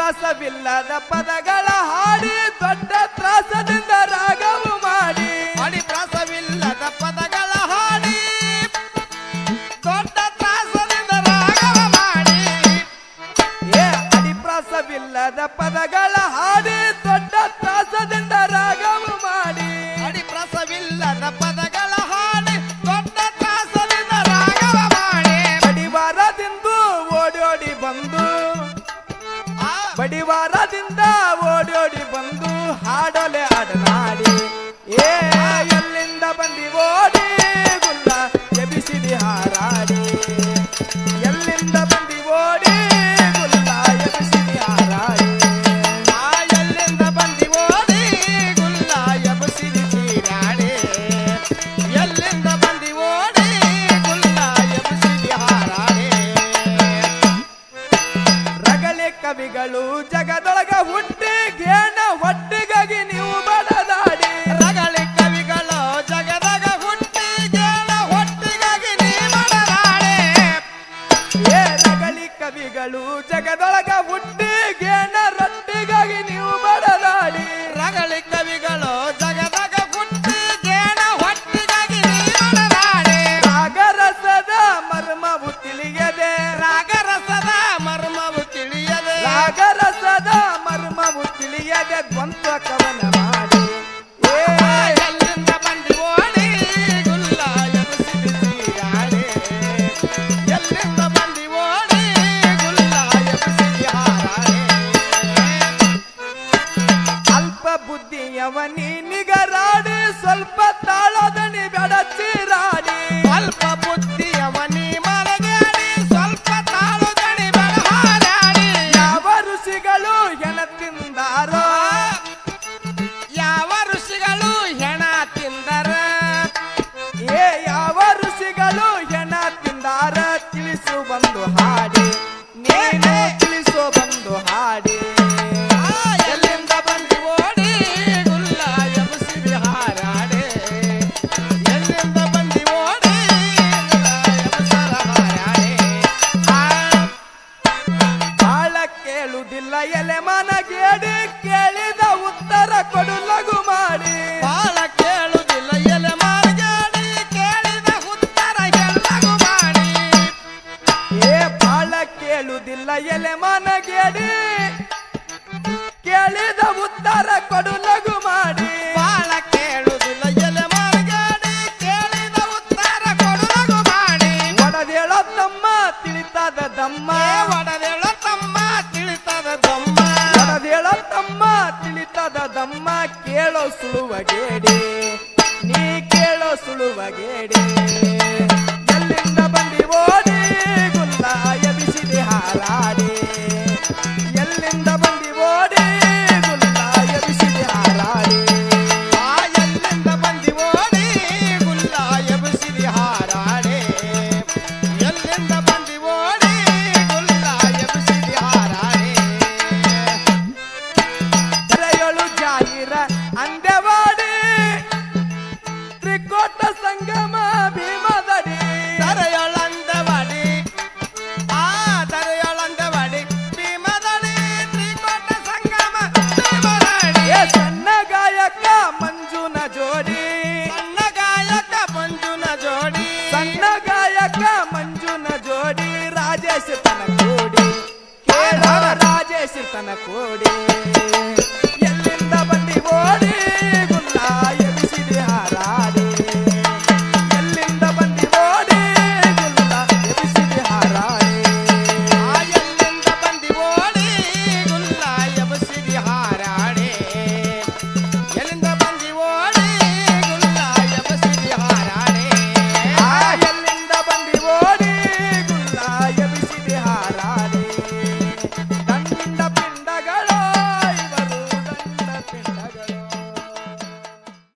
ಪ್ರಾಸವಿಲ್ಲದ ಪದಗಳ ಹಾಡಿ ದೊಡ್ಡ ತ್ರಾಸದಿಂದ ರಾಗವು ಮಾಡಿ ಅಡಿಪ್ರಾಸವಿಲ್ಲದ ಪದಗಳ ಹಾಡಿ ದೊಡ್ಡ ತ್ರಾಸದಿಂದ ರಾಗವ ಮಾಡಿ ಏ ಅಡಿಪ್ರಾಸವಿಲ್ಲದ ಪದಗಳ ಹಾಡಿ ದೊಡ್ಡ ತ್ರಾಸದಿಂದ ರಾಗವು ಮಾಡಿ ಅಡಿಪ್ರಾಸವಿಲ್ಲದ ಪದಗಳ ಹಾಡಿ ದೊಡ್ಡ ತ್ರಾಸದಿಂದ ರಾಗವ ಮಾಡಿ ಬಡಿವಾರದಿಂದ ಓಡೋಡಿ ಬಂದು ಆ ಬಡಿವಾರದಿಂದ ಓಡೋಡಿ ಬಂದು ಹಾಡಲೆ ಅಡನಾಡಿ ಏ ಎಲ್ಲಿಂದ ಬಂದಿ ಓಡಿ ಗುಲ್ಲ ಎಬಿಸಿದಿ ಹಾರಾಡಿ ಎಲ್ಲಿಂದ ಬಂದಿ ಓಡಿ ಗುಲ್ಲ ಎಬಿಸಿದಿ ಹಾರಾಡಿ ಆ ಎಲ್ಲಿಂದ ಬಂದಿ ಓಡಿ ಗುಲ್ಲ ಎಬಸಿದಿ ಚೀರಾಡಿ ಎಲ್ಲಿಂದ ಬಂದಿ ಓಡಿ ಗುಲ್ಲ ಎಬಸಿದಿ ಹಾರಾಡಿ ರಗಳೆ ಕವಿಗಳು ಜಗದೊಳಗ ಹುಟ್ಟಿ ಗೇಣ ಹೊಟ್ಟಿಗಾಗಿ ನೀವು ಬಡದಾಡಿ ರಗಳಿ ಕವಿಗಳು ಜಗದಾಗ ಹುಟ್ಟಿ ಗೇಳ ಹೊಟ್ಟಿಗಾಗಿ ನೀ ಮಾಡಲಾಡೆ ಏ ರಗಳಿ ಕವಿಗಳು ಜಗದೊಳಗ ಹುಟ್ಟಿ ಗೇಣ ರೊಟ್ಟಿಗಾಗಿ ನೀವು ಬಡದಾಡಿ ರಗಳಿ ಕವಿಗಳು ಜಗದಾಗ ಹುಟ್ಟಿ ಗೇಣ ಹೊಟ್ಟಿಗಾಗಿ ನೀ ಮಾಡಲಾಡೆ ರಾಗರಸದ ಮರ್ಮವು ತಿಳಿಯದೆ ರಾಗರಸದ ಮರ್ಮವು ತಿಳಿಯದೆ ರಾಗರಸದ ಮರ್ಮವು ತಿಳಿಯದೆ ದ್ವಂದ್ವ ಕವನ ಮಾಡಿ ಏ ಎಲ್ಲಿಂದ ಬಂದಿ ಓಡಿ ಗುಲ್ಲ ಎಬಸಿದಿ ಚೀರಾಡೆ ಎಲ್ಲಿಂದ ಬಂದಿ ಓಡಿ ಗುಲ್ಲ ಎಬಸಿದಿ ಹಾರಾಡೆ ಅಲ್ಪ ಬುದ್ಧಿಯವನಿ ನಿಗರಾಡಿ ಸ್ವಲ್ಪ ತಾಳದನಿ ಬೆಡಚಿರಾಡಿ ಸ್ವಲ್ಪ ಬುದ್ಧಿಯವನಿ ಮಲಗಾಡಿ ಸ್ವಲ್ಪ ತಾಳು ದಣಿ ಬೆಳಹಾರಾಡಿ ಯಾವ ಋಷಿಗಳು ಹೆಣ ತಿಂದಾರೋ ಯಾವ ಋಷಿಗಳು ಹೆಣ ತಿಂದರ ಏ ಯಾವ ಋಷಿಗಳು ಹೆಣ ತಿಂದಾರ ತಿಳಿಸು ಬಂದು ಹಾಡಿ ನೀನು ತಿಳಿಸು ಬಂದು ಹಾಡಿ ಆ, ಎಲ್ಲಿಂದ ಬಂದಿ ಓಡಿ ಗುಲ್ಲ ಎಬಸಿದಿ ಹಾರಾಡೆ ಎಲ್ಲಿಂದ ಬಂದಿ ಓಡಿ ಗುಲ್ಲ ಎಬಸರ ಹಾರಾಡೆ ಆ, ಬಾಳ ಕೇಳುವುದಿಲ್ಲ ಎಲೆ ಮನಗೇಡಿ ಕೇಳಿದ ಉತ್ತರ ಕೊಡು ಲಘು ಮಾಡಿ ಬಾಳ ಕೇಳುವುದಿಲ್ಲ ಎಲೆ ಮಾರ್ಗಾಡಿ ಕೇಳಿದ ಉತ್ತರ ಎಲ್ಲಗೂ ಮಾಡಿ ಏ ಬಾಳ ಕೇಳುವುದಿಲ್ಲ ಎಲೆ ಮನಗೇಡಿ ಕೇಳಿದ ಉತ್ತರ ಕೊಡು ಲಘು ಮಾಡಿ ಬಾಳ ಕೇಳುವುದಿಲ್ಲ ಎಲೆ ಮಾರ್ಗಾಡಿ ಕೇಳಿದ ಉತ್ತರ ಕೊಡುಲಗು ಮಾಡಿ ಒಡದೇಳ ತಮ್ಮ ತಿಳಿತದ ದಮ್ಮ ಏ ಒಡದೆಳ ತಮ್ಮ ತಿಳಿತದ ದಮ್ಮ ಒಡದೇಳ ತಮ್ಮ ತಿಳಿತದ ದಮ್ಮ ಕೇಳೋ ಸುಳುವ ಗೇಡಿ ನೀ ಕೇಳೋ ಸುಳುವ ಗೇಡಿ ಎಲ್ಲಿಂದ ಬಂದಿ ಓಡಿ ಗುಲ್ಲ ಎಬಿಸಿದಿ ಹಾರಾಡಿ ಎಲ್ಲಿಂದ ಬಂದಿ ಓಡಿ ಗುಲ್ಲ ಎಬಿಸಿದಿ ಹಾರಾಡಿ ಆ ಎಲ್ಲಿಂದ ಬಂದಿ ಓಡಿ ಗುಲ್ಲ ಎಬಸಿದಿ ಹಾರಾಡೆ ಎಲ್ಲಿಂದ ಬಂದಿ ಓಡಿ ಗುಲ್ಲ ಎಬಸಿದಿ ಹಾರಾಡೆ ತೆರೆಯೊಳು ಜಾಹಿರ ಅಂದೆವಾಡಿ ತ್ರಿಕೋಟ ಸಂಗಮ ಭೀಮದಡಿ ತರೆಯೊಳಂದವಡಿ ಆ ತರೆಯೊಳಂದವಡಿ ಭೀಮದಡಿ ತ್ರಿಕೋಟ ಸಂಗಮ ಭೀಮದಡಿ ಏ ಸಣ್ಣ ಗಾಯಕ ಮಂಜುನ ಜೋಡಿ ಸಣ್ಣ ಗಾಯಕ ಮಂಜುನ ಜೋಡಿ ಸಣ್ಣ ಗಾಯಕ ಮಂಜುನ ಜೋಡಿ ರಾಜೇಶ್ ತನ ಕೋಡಿ ಕೇಳವ ರಾಜೇಶ್ ತನ ಕೋಡಿ ಎಲ್ಲಿಂದ ಬಂದಿ ಓಡಿ